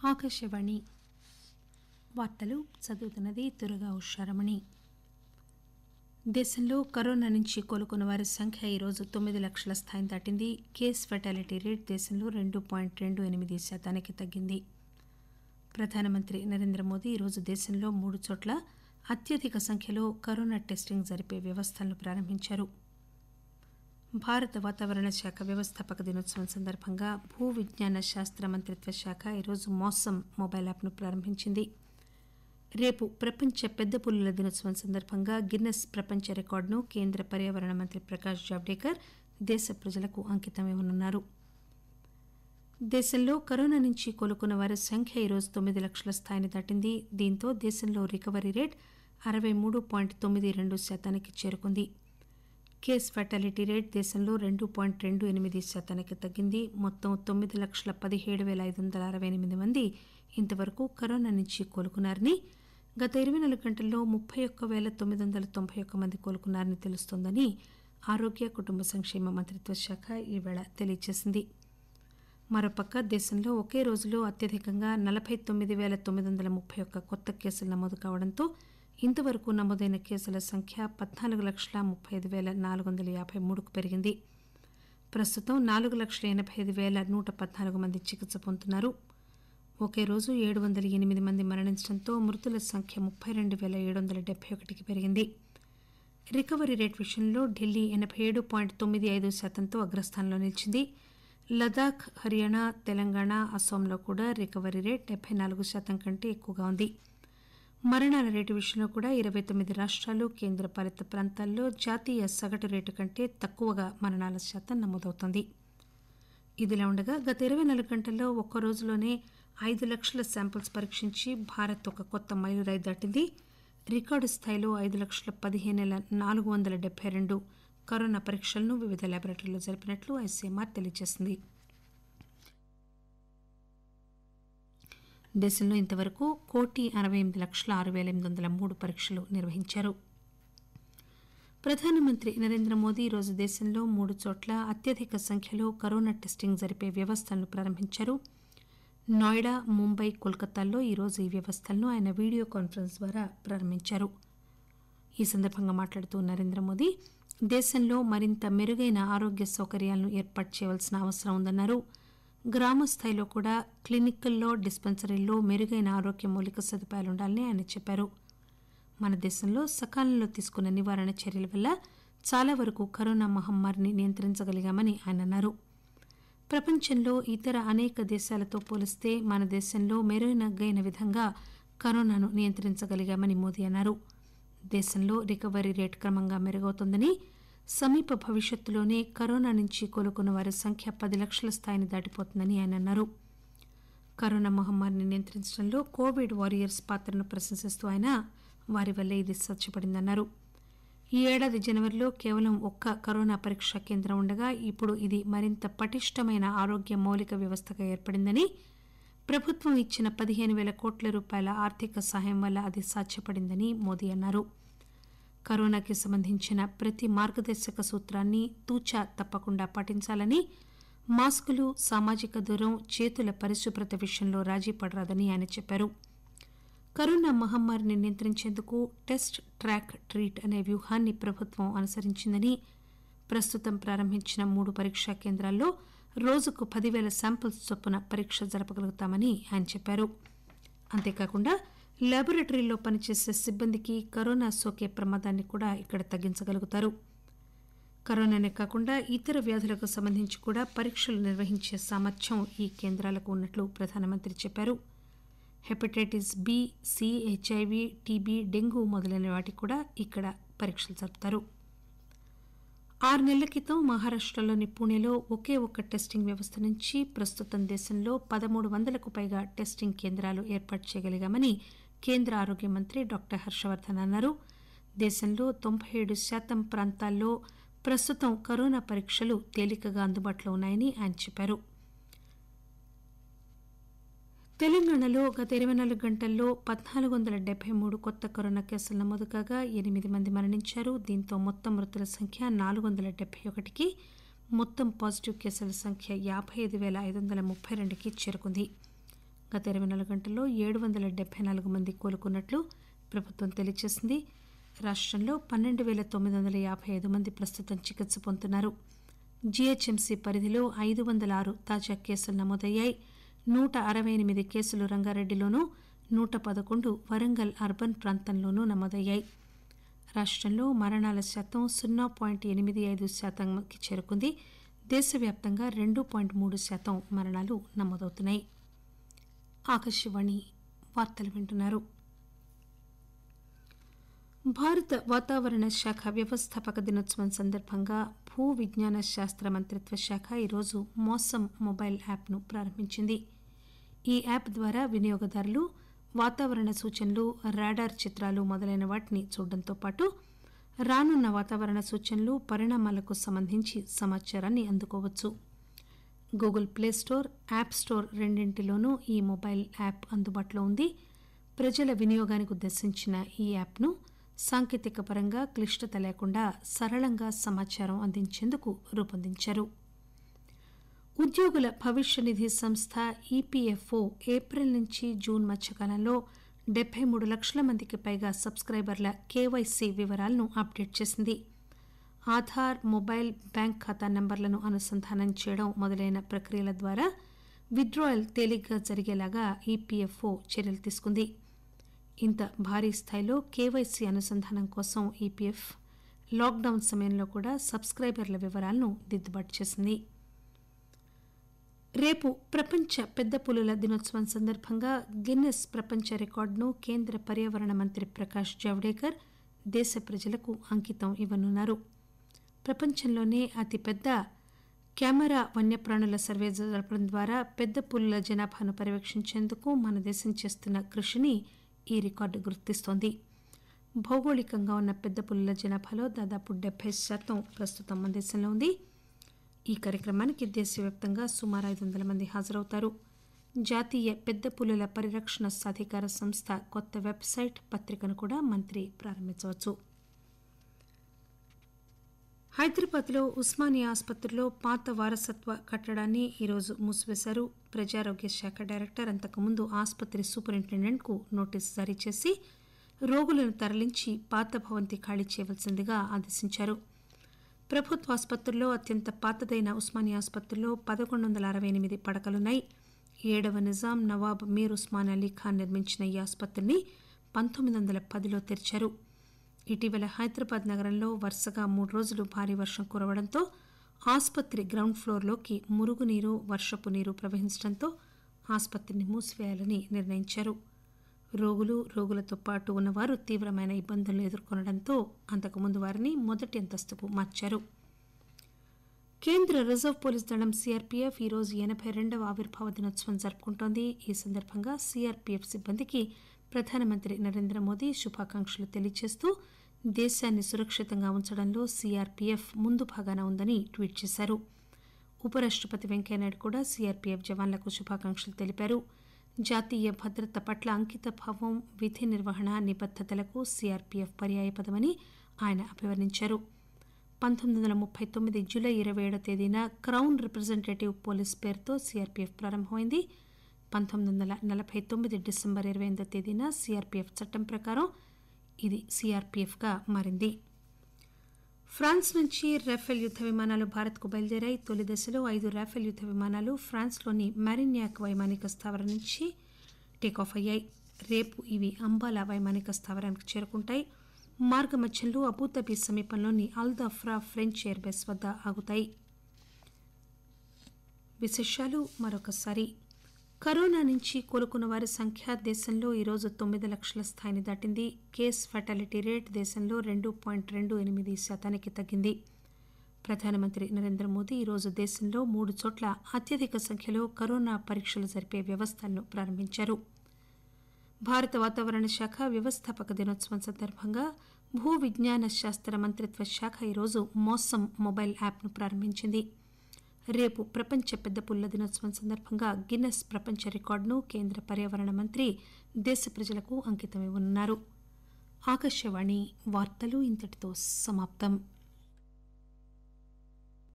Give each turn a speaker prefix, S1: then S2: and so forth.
S1: ఆకాశవాణి వార్తలు చదువుతున్నది దుర్గా ఉషారమణి దేశంలో కరోనా నుంచి కోలుకున్న వారి సంఖ్య ఈరోజు తొమ్మిది లక్షల స్థాయిని దాటింది కేస్ ఫెటాలిటీ రేట్ దేశంలో రెండు పాయింట్ రెండు ఎనిమిది శాతానికి తగ్గింది ప్రధానమంత్రి నరేంద్ర మోదీ ఈరోజు దేశంలో మూడు చోట్ల అత్యధిక సంఖ్యలో కరోనా టెస్టింగ్ జరిపే వ్యవస్థలను ప్రారంభించారు భారత వాతావరణ శాఖ వ్యవస్థాపక దినోత్సవం సందర్భంగా భూ విజ్ఞాన శాస్త్ర మంత్రిత్వ శాఖ ఈరోజు మౌసమ్ మొబైల్ యాప్ను ప్రారంభించింది రేపు ప్రపంచ పెద్ద పులుల దినోత్సవం సందర్భంగా గిన్నెస్ ప్రపంచ రికార్డును కేంద్ర పర్యావరణ మంత్రి ప్రకాష్ జావడేకర్ దేశ ప్రజలకు అంకితం ఇవ్వనున్నారు దేశంలో కరోనా నుంచి కోలుకున్న వారి సంఖ్య ఈరోజు తొమ్మిది లక్షల స్థాయిని దాటింది దీంతో దేశంలో రికవరీ రేట్ అరవై మూడు పాయింట్ తొమ్మిది రెండు శాతానికి చేరుకుంది కేస్ ఫెటాలిటీ రేట్ దేశంలో రెండు పాయింట్ రెండు ఎనిమిది శాతానికి తగ్గింది మొత్తం తొమ్మిది లక్షల పదిహేడు పేల ఐదు వందల అరవై ఎనిమిది మంది ఇంతవరకు కరోనా నుంచి కోలుకున్నారని గత ఇరవై నాలుగు గంటల్లో ముప్పై ఒక్క పేల తొమ్మిది వందల తొంభై ఒక్క మంది కోలుకున్నారని తెలుస్తోందని ఆరోగ్య కుటుంబ సంక్షేమ మంత్రిత్వ శాఖ ఈవేళ తెలియజేసింది మరోపక్క దేశంలో ఒకే రోజులో అత్యధికంగా నలబై తొమ్మిది పేల తొమ్మిది వందల ముప్పై ఒక్క కొత్త కేసులు నమోదు కావడంతో ఇంతవరకు నమోదైన కేసుల సంఖ్య పద్నాలుగు లక్షల ముప్పై ఐదు పేల నాలుగు వందల యాభై మూడుకు పెరిగింది ప్రస్తుతం నాలుగు లక్షల ఎనబై ఐదు పేల నూట పద్నాలుగు మంది చికిత్స పొందుతున్నారు ఒకే రోజు ఏడు వందల ఎనిమిది మంది మరణించడంతో మృతుల సంఖ్య ముప్పై రెండు పేల ఏడు వందల డెబ్బై ఒకటికి పెరిగింది రికవరీ రేట్ విషయంలో ఢిల్లీ ఎనబై ఏడు పాయింట్ తొమ్మిది ఐదు శాతంతో అగ్రస్థానంలో నిలిచింది లదాఖ్ హర్యానా తెలంగాణ అస్సాంలో కూడా రికవరీ రేట్ డెబ్బై నాలుగు శాతం కంటే ఎక్కువగా ఉంది మరణాల రేటు విషయంలో కూడా ఇరవై తొమ్మిది రాష్ట్రాలు కేంద్రపాలిత ప్రాంతాల్లో జాతీయ సగటు రేటు కంటే తక్కువగా మరణాల శాతం నమోదవుతోంది ఇదిలా ఉండగా గత ఇరవై నాలుగు గంటల్లో ఒక్క రోజులోనే ఐదు లక్షల శాంపిల్స్ పరీక్షించి భారత్ ఒక కొత్త మైలురాయి దాటింది రికార్డు స్థాయిలో ఐదు లక్షల పదిహేను వేల నాలుగు వందల డెబ్బై రెండు కరోనా పరీక్షలను వివిధ ల్యాబొరేటరీలో జరిపినట్లు ఐసీఎంఆర్ తెలియజేసింది దేశంలో ఇంతవరకు కోటి అరవై ఎనిమిది లక్షల ఆరు పేల ఎనిమిది వందల మూడు పరీక్షలు నిర్వహించారు ప్రధానమంత్రి నరేంద్ర మోదీ ఈరోజు దేశంలో మూడు చోట్ల అత్యధిక సంఖ్యలో కరోనా టెస్టింగ్ జరిపే వ్యవస్థలను ప్రారంభించారు నోయిడా ముంబై కోల్కతాల్లో ఈరోజు ఈ వ్యవస్థలను ఆయన వీడియో కాన్ఫరెన్స్ ద్వారా ప్రారంభించారు ఈ సందర్భంగా మాట్లాడుతూ నరేంద్ర మోదీ దేశంలో మరింత మెరుగైన ఆరోగ్య సౌకర్యాలను ఏర్పాటు చేయవలసిన అవసరం ఉందన్నారు గ్రామ స్థాయిలో కూడా క్లినిక్ల్లో డిస్పెన్సరీల్లో మెరుగైన ఆరోగ్య మౌలిక సదుపాయాలు ఉండాలని ఆయన చెప్పారు మన దేశంలో సకాలంలో తీసుకున్న నివారణ చర్యల వల్ల చాలా వరకు కరోనా మహమ్మారిని నియంత్రించగలిగామని ఆయన అన్నారు ప్రపంచంలో ఇతర అనేక దేశాలతో పోలిస్తే మన దేశంలో మెరుగైన విధంగా కరోనాను నియంత్రించగలిగామని మోదీ అన్నారు దేశంలో రికవరీ రేటు క్రమంగా మెరుగవుతోందని సమీప భవిష్యత్తులోనే కరోనా నుంచి కోలుకున్న వారి సంఖ్య పది లక్షల స్థాయిని దాటిపోతుందని ఆయన అన్నారు కరోనా మహమ్మారిని నియంత్రించడంలో కోవిడ్ వారియర్స్ పాత్రను ప్రశంసిస్తూ ఆయన వారి వల్లే ఇది సాధ్యపడిందన్నారు ఈ ఏడాది జనవరిలో కేవలం ఒక్క కరోనా పరీక్షా కేంద్రం ఉండగా ఇప్పుడు ఇది మరింత పటిష్టమైన ఆరోగ్య మౌలిక వ్యవస్థగా ఏర్పడిందని ప్రభుత్వం ఇచ్చిన పదిహేను పేల కోట్ల రూపాయల ఆర్థిక సహాయం వల్ల అది సాధ్యపడిందని మోదీ అన్నారు కరోనాకి సంబంధించిన ప్రతి మార్గదర్శక సూత్రాన్ని తూచా తప్పకుండా పాటించాలని మాస్కులు సామాజిక దూరం చేతుల పరిశుభ్రత విషయంలో రాజీ పడరాదని ఆయన చెప్పారు కరోనా మహమ్మారిని నియంత్రించేందుకు టెస్ట్ ట్రాక్ ట్రీట్ అనే వ్యూహాన్ని ప్రభుత్వం అనుసరించిందని ప్రస్తుతం ప్రారంభించిన మూడు పరీక్షా కేంద్రాల్లో రోజుకు పదివేల శాంపిల్స్ చొప్పున పరీక్ష జరపగలుగుతామని ఆయన చెప్పారు అంతేకాకుండా ల్యాబొరేటరీలో పనిచేసే సిబ్బందికి కరోనా సోకే ప్రమాదాన్ని కూడా ఇక్కడ తగ్గించగలుగుతారు కరోనానే కాకుండా ఇతర వ్యాధులకు సంబంధించి కూడా పరీక్షలు నిర్వహించే సామర్థ్యం ఈ కేంద్రాలకు ఉన్నట్లు ప్రధానమంత్రి చెప్పారు hepatitis B C HIV TB dengue మొదలైన వాటికి కూడా ఇక్కడ పరీక్షలు జరుపుతారు ఆరు నెలల క్రితం మహారాష్టలోని పూణేలో ఒకే ఒక్క టెస్టింగ్ వ్యవస్థ నుంచి ప్రస్తుతం దేశంలో పదమూడు వందలకు పైగా టెస్టింగ్ కేంద్రాలు ఏర్పాటు చేయగలిగామని కేంద్ర ఆరోగ్య మంత్రి డాక్టర్ హర్షవర్ధన్ అన్నారు దేశంలో తొంభై ఏడు శాతం ప్రాంతాల్లో ప్రస్తుతం కరోనా పరీక్షలు తేలికగా అందుబాటులో ఉన్నాయని ఆయన చెప్పారు తెలంగాణలో గత ఇరవై నాలుగు గంటల్లో పద్నాలుగు వందల డెబ్బై మూడు కొత్త కరోనా కేసులు నమోదు కాగా ఎనిమిది మంది మరణించారు దీంతో మొత్తం మృతుల సంఖ్య నాలుగు వందల డెబ్బై ఒకటికి మొత్తం పాజిటివ్ కేసుల సంఖ్య యాభై ఐదు పేల ఐదు వందల ముప్పై రెండుకి చేరుకుంది గత ఇరవై నాలుగు గంటల్లో ఏడు వందల డెబ్బై నాలుగు మంది కోలుకున్నట్లు ప్రభుత్వం తెలియజేసింది రాష్టంలో పన్నెండు వేల తొమ్మిది వందల యాభై ఐదు మంది ప్రస్తుతం చికిత్స పొందుతున్నారు జీహెచ్ఎంసీ పరిధిలో ఐదు వందల ఆరు తాజా కేసులు నమోదయ్యాయి నూట అరవై ఎనిమిది కేసులు రంగారెడ్డిలోనూ నూట పదకొండు వరంగల్ అర్బన్ ప్రాంతంలోనూ నమోదయ్యాయి రాష్టంలో మరణాల శాతం సున్నా పాయింట్ ఎనిమిది ఐదు శాతంకి చేరుకుంది దేశవ్యాప్తంగా రెండు పాయింట్ మూడు శాతం మరణాలు నమోదవుతున్నాయి ఆకాశవాణి వార్తలు వింటున్నారు భారత వాతావరణ శాఖ వ్యవస్థాపక దినోత్సవం సందర్భంగా భూ విజ్ఞాన శాస్త్ర మంత్రిత్వ శాఖ ఈరోజు మోసం మొబైల్ యాప్ను ప్రారంభించింది ఈ యాప్ ద్వారా వినియోగదారులు వాతావరణ సూచనలు రాడార్ చిత్రాలు మొదలైన వాటిని చూడడంతో పాటు రానున్న వాతావరణ సూచనలు పరిణామాలకు సంబంధించి సమాచారాన్ని అందుకోవచ్చు గూగుల్ ప్లేస్టోర్ యాప్ స్టోర్ రెండింటిలోనూ ఈ మొబైల్ యాప్ అందుబాటులో ఉంది ప్రజల వినియోగానికి ఉద్దేశించిన ఈ యాప్ను సాంకేతిక పరంగా క్లిష్టత లేకుండా సరళంగా సమాచారం అందించేందుకు రూపొందించారు ఉద్యోగుల భవిష్య నిధి సంస్థ ఈపీఎఫ్ఓ ఏప్రిల్ నుంచి జూన్ మధ్యకాలంలో డెబ్బై మూడు లక్షల మందికి పైగా సబ్స్క్రైబర్ల కేవైసీ వివరాలను అప్డేట్ చేసింది ఆధార్ మొబైల్ బ్యాంక్ ఖాతా నంబర్లను అనుసంధానం చేయడం మొదలైన ప్రక్రియల ద్వారా విత్డ్రాయల్ తేలిగ్గా జరిగేలాగా ఈపీఎఫ్ఓ చర్యలు తీసుకుంది ఇంత భారీ స్థాయిలో కేవైసీ అనుసంధానం కోసం ఈపీఎఫ్ లాక్డౌన్ సమయంలో కూడా సబ్స్క్రైబర్ల వివరాలను దిద్దుబాటు చేసింది రేపు ప్రపంచ పెద్ద పులుల దినోత్సవం సందర్భంగా గిన్నెస్ ప్రపంచ రికార్డును కేంద్ర పర్యావరణ మంత్రి ప్రకాష్ జావడేకర్ దేశ ప్రజలకు అంకితం ఇవ్వనున్నారు ప్రపంచంలోనే అతిపెద్ద కెమెరా వన్యప్రాణుల సర్వే జరపడం ద్వారా పెద్ద పులుల జనాభాను పర్యవేక్షించేందుకు మన దేశం చేస్తున్న కృషిని ఈ రికార్డు గుర్తిస్తోంది భౌగోళికంగా ఉన్న పెద్ద పులుల జనాభాలో దాదాపు డెబ్బై శాతం ప్రస్తుతం మన దేశంలో ఉంది ఈ కార్యక్రమానికి దేశవ్యాప్తంగా సుమారు ఐదు వందల మంది హాజరవుతారు జాతీయ పెద్ద పులుల పరిరక్షణ సాధికార సంస్థ కొత్త వెబ్సైట్ పత్రికను కూడా మంత్రి ప్రారంభించవచ్చు హైదరాబాద్లో ఉస్మానియా ఆసుపత్రిలో పాత వారసత్వ కట్టడాన్ని ఈరోజు మూసివేశారు ప్రజారోగ్య శాఖ డైరెక్టర్ అంతకుముందు ఆసుపత్రి సూపరింటెండెంట్కు నోటీసు జారీ చేసి రోగులను తరలించి పాత భవంతి ఖాళీ చేయవలసిందిగా ఆదేశించారు ప్రభుత్వ ఆసుపత్రుల్లో అత్యంత పాతదైన ఉస్మానియా ఆసుపత్రిలో పదకొండు వందల అరవై ఎనిమిది పడకలున్నాయి ఏడవ నిజాం నవాబ్ మీర్ ఉస్మాన్ అలీ ఖాన్ నిర్మించిన ఈ ఆసుపత్రిని పంతొమ్మిది వందల పదిలో తెరిచారు ఇటీవల హైదరాబాద్ నగరంలో వరుసగా మూడు రోజులు భారీ వర్షం కురవడంతో ఆసుపత్రి గ్రౌండ్ ఫ్లోర్లోకి మురుగునీరు వర్షపు నీరు ప్రవహించడంతో ఆసుపత్రిని మూసివేయాలని నిర్ణయించారు రోగులు రోగులతో పాటు ఉన్నవారు తీవ్రమైన ఇబ్బందులను ఎదుర్కొనడంతో అంతకుముందు వారిని మొదటి అంతస్తుకు మార్చారు కేంద్ర రిజర్వ్ పోలీస్ దళం సీఆర్పీఎఫ్ ఈరోజు ఎనభై రెండవ ఆవిర్భావ దినోత్సవం జరుపుకుంటోంది ఈ సందర్భంగా సీఆర్పీఎఫ్ సిబ్బందికి ప్రధానమంత్రి నరేంద్ర మోదీ శుభాకాంక్షలు తెలియజేస్తూ దేశాన్ని సురక్షితంగా ఉంచడంలో సీఆర్పీఎఫ్ ముందు భాగాన ఉందని ట్వీట్ చేశారు ఉపరాష్టపతి వెంకయ్యనాయుడు కూడా సీఆర్పీఎఫ్ జవాన్లకు శుభాకాంక్షలు తెలిపారు జాతీయ భద్రత పట్ల అంకిత భావం విధి నిర్వహణ నిబద్దతలకు సీఆర్పీఎఫ్ పర్యాయపదమని ఆయన అభివర్ణించారు పంతొమ్మిది వందల ముప్పై తొమ్మిది జూలై ఇరవై ఏడో తేదీన క్రౌన్ రిప్రజెంటేటివ్ పోలీస్ పేరుతో సీఆర్పీఎఫ్ ప్రారంభమైంది పంతొమ్మిది వందల నలభై తొమ్మిది డిసెంబర్ ఇరవై ఎనిమిదో తేదీన సీఆర్పీఎఫ్ చట్టం ప్రకారం ఇది సీఆర్పీఎఫ్గా మారింది ఫ్రాన్స్ నుంచి రాఫెల్ యుద్ద విమానాలు భారత్కు బయలుదేరాయి తొలి దశలో ఐదు రాఫెల్ యుద్ద విమానాలు ఫ్రాన్స్లోని మ్యారిన్యాక్ వైమానిక స్థావరం నుంచి టేకాఫ్ అయ్యాయి రేపు ఇవి అంబాలా వైమానిక స్థావరానికి చేరుకుంటాయి మార్గమధ్యంలో అబుదాబి సమీపంలోని అల్దఫ్రా ఫ్రెంచ్ ఎయిర్బేస్ వద్ద ఆగుతాయి విశేషాలు మరొకసారి కరోనా నుంచి కోలుకున్న వారి సంఖ్య దేశంలో ఈరోజు తొమ్మిది లక్షల స్థాయిని దాటింది కేస్ ఫెటాలిటీ రేట్ దేశంలో రెండు పాయింట్ రెండు ఎనిమిది శాతానికి తగ్గింది ప్రధానమంత్రి నరేంద్ర మోదీ ఈరోజు దేశంలో మూడు చోట్ల అత్యధిక సంఖ్యలో కరోనా పరీక్షలు జరిపే వ్యవస్థలను ప్రారంభించారు భారత వాతావరణ శాఖ వ్యవస్థాపక దినోత్సవం సందర్భంగా భూ విజ్ఞాన శాస్త్ర మంత్రిత్వ శాఖ ఈరోజు మోసం మొబైల్ యాప్ను ప్రారంభించింది రేపు ప్రపంచ పెద్ద పుల్ల దినోత్సవం సందర్భంగా గిన్నెస్ ప్రపంచ రికార్డును కేంద్ర పర్యావరణ మంత్రి దేశ ప్రజలకు అంకితం ఇవ్వనున్నారు ఆకాశవాణి వార్తలు ఇంతటితో సమాప్తం